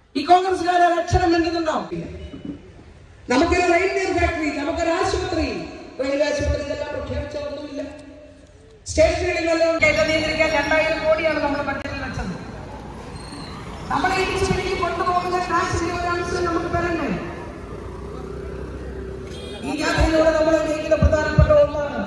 ഈ കോൺഗ്രസ്സുകാരെ അക്ഷരം മിണ്ടുന്നുണ്ടോ നമുക്കൊരു റെയിൽവേ ഫാക്ടറി നമുക്കൊരു ആശുപത്രി റെയിൽവേ ആശുപത്രി ഇതെല്ലാം പ്രഖ്യാപിച്ച ഒന്നുമില്ല സ്റ്റേഷനുകളിൽ വല്ലതും കേന്ദ്ര നിയന്ത്രിക്കാൻ രണ്ടായിരം കോടിയാണ് നമ്മുടെ ബഡ്ജറ്റിൽ വെച്ചത് നമ്മളെ ഇടിച്ചു പിടിക്കി കൊണ്ടുപോകുന്ന കാശിന്റെ ഒരു അംശം നമുക്ക് തരണ്ടേ ഈ യാത്രയിലൂടെ നമ്മൾ ഉന്നയിക്കുന്ന പ്രധാനപ്പെട്ട ഒന്നാണ്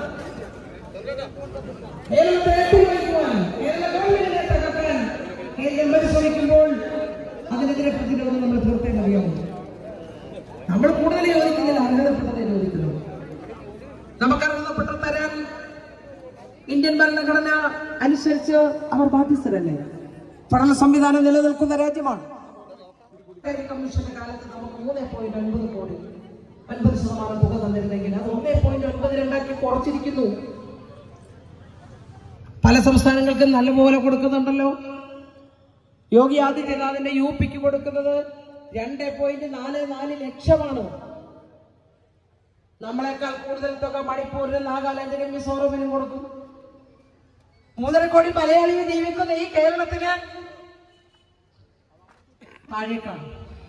കേരളത്തെ ഏറ്റുപിടിക്കുവാൻ കേരള ഗവൺമെന്റിനെ തകർക്കാൻ കേന്ദ്രം പരിശ്രമിക്കുമ്പോൾ അതിനെതിരെ പ്രതിരോധം നമ്മൾ തീർത്തേണ്ടറിയാമോ നമ്മൾ കൂടുതൽ യോജിക്കുന്നില്ല അർഹതപ്പെട്ടതേ യോജിക്കുന്നു നമുക്ക് അർഹതപ്പെട്ട തരാൻ ഇന്ത്യൻ ഭരണഘടന അനുസരിച്ച് അവർ ബാധ്യസ്ഥരല്ലേ പഠന സംവിധാനം നിലനിൽക്കുന്ന രാജ്യമാണ് കരിയർ കമ്മീഷന്റെ കാലത്ത് നമുക്ക് മൂന്ന് പോയിന്റ് ഒൻപത് കോടി ഒൻപത് ശതമാനം തുക തന്നിരുന്നെങ്കിൽ അത് ഒന്നേ പോയിന്റ് ഒൻപത് രണ്ടാക്കി കുറച്ചിരിക്കുന്നു പല സംസ്ഥാനങ്ങൾക്കും നല്ലപോലെ കൊടുക്കുന്നുണ്ടല്ലോ യോഗി ആദിത്യനാഥിന്റെ യു പിക്ക് കൊടുക്കുന്നത് രണ്ട് പോയിന്റ് നാല് നാല് ലക്ഷമാണ് നമ്മളെക്കാൾ കൂടുതൽ തുക മണിപ്പൂരിനും നാഗാലാൻഡിനും മിസോറമിനും കൊടുക്കും മൂന്നര കോടി മലയാളികൾ ജീവിക്കുന്ന ഈ കേരളത്തിന് താഴേക്കാണ്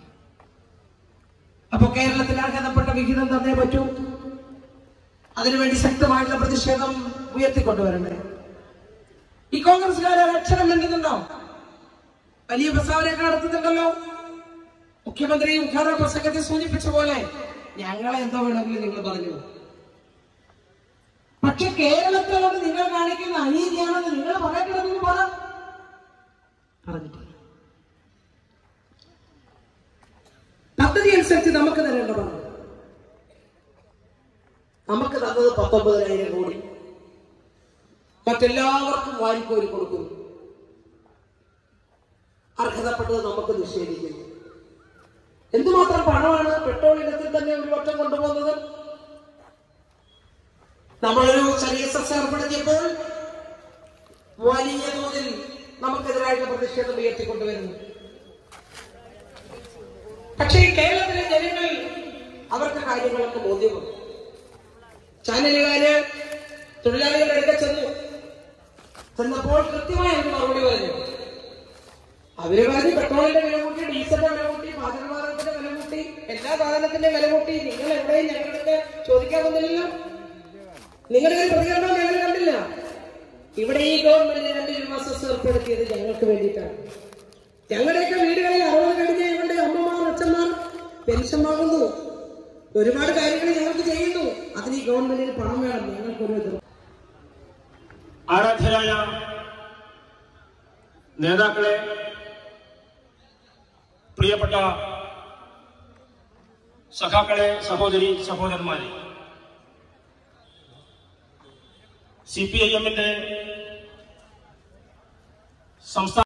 അപ്പൊ കേരളത്തിൽ അർഹതപ്പെട്ട വിഹിതം തന്നേ പറ്റൂ അതിനുവേണ്ടി ശക്തമായിട്ടുള്ള പ്രതിഷേധം ഉയർത്തിക്കൊണ്ടുവരണ്ടേ ഈ കോൺഗ്രസ്സുകാരെ അക്ഷരം മിണ്ടുന്നുണ്ടോ വലിയ പ്രസ്താവനയൊക്കെ നടത്തുന്നുണ്ടല്ലോ മുഖ്യമന്ത്രി ഉദ്ഘാടന പ്രസംഗത്തിൽ സൂചിപ്പിച്ച പോലെ ഞങ്ങളെ എന്തോ വേണമെങ്കിലും നിങ്ങൾ പറഞ്ഞു പക്ഷെ കേരളത്തോട് നിങ്ങൾ കാണിക്കുന്ന അനീതിയാണെന്ന് നിങ്ങൾ പറയണമെന്ന് പറ പറഞ്ഞിട്ടില്ല പദ്ധതി അനുസരിച്ച് നമുക്ക് തരേണ്ടതാണ് നമുക്ക് തന്നത് പത്തൊമ്പതിനായിരം കോടി മറ്റെല്ലാവർക്കും വാരിക്കോരി കൊടുക്കുന്നു അർഹതപ്പെട്ടത് നമുക്ക് നിഷേധിക്കുന്നു എന്തുമാത്രം പണമാണ് പെട്രോൾ ഇനത്തിൽ തന്നെ ഒരു വട്ടം കൊണ്ടുപോകുന്നത് നമ്മളൊരു ചെറിയ സസ്യം ഏർപ്പെടുത്തിയപ്പോൾ വലിയ തോതിൽ നമുക്കെതിരായിട്ടുള്ള പ്രതിഷേധം ഉയർത്തിക്കൊണ്ടുവരുന്നു പക്ഷേ ഈ കേരളത്തിലെ ജനങ്ങൾ അവർക്ക് കാര്യങ്ങളൊക്കെ ബോധ്യമുണ്ട് ചാനലുകാര് തൊഴിലാളികളുടെ അടുക്ക ചെന്നു ചെന്നപ്പോൾ കൃത്യമായ ഒരു മറുപടി പറഞ്ഞു അവര് പറഞ്ഞു പെട്രോളിന്റെ വില കൂട്ടി ഡീസലിന്റെ വില കൂട്ടി പാചകവാതകത്തിന്റെ വില കൂട്ടി എല്ലാ സാധനത്തിന്റെ വില കൂട്ടി നിങ്ങൾ എവിടെയും ഞങ്ങളുടെ ചോദിക്കാൻ വന്നില്ലല്ലോ നിങ്ങളുടെ ഒരു പ്രതികരണം ഞങ്ങൾ കണ്ടില്ല ഇവിടെ ഈ ഗവൺമെന്റ് രണ്ട് രൂപ സെസ് ഏർപ്പെടുത്തിയത് ഞങ്ങൾക്ക് വേണ്ടിയിട്ടാണ് ഞങ്ങളുടെയൊക്കെ വീടുകളിൽ അറുപത് കഴിഞ്ഞ ഞങ്ങളുടെ അമ്മമാർ അച്ഛന്മാർ പെൻഷൻ വാങ്ങുന്നു ഒരുപാട് കാര്യങ്ങൾ ഞങ്ങൾക്ക് ചെയ്യുന്നു അതിന് ഈ ഗവൺമെന്റിന് പണം വേണം ഞങ്ങൾക്കൊരു എതിർപ്പ് ആരാധ്യരായ നേതാക്കളെ പ്രിയപ്പെട്ട സഖാക്കളെ സഹോദരി സഹോദരന്മാരെ സി പി ഐ എമ്മിന്റെ സംസ്ഥാന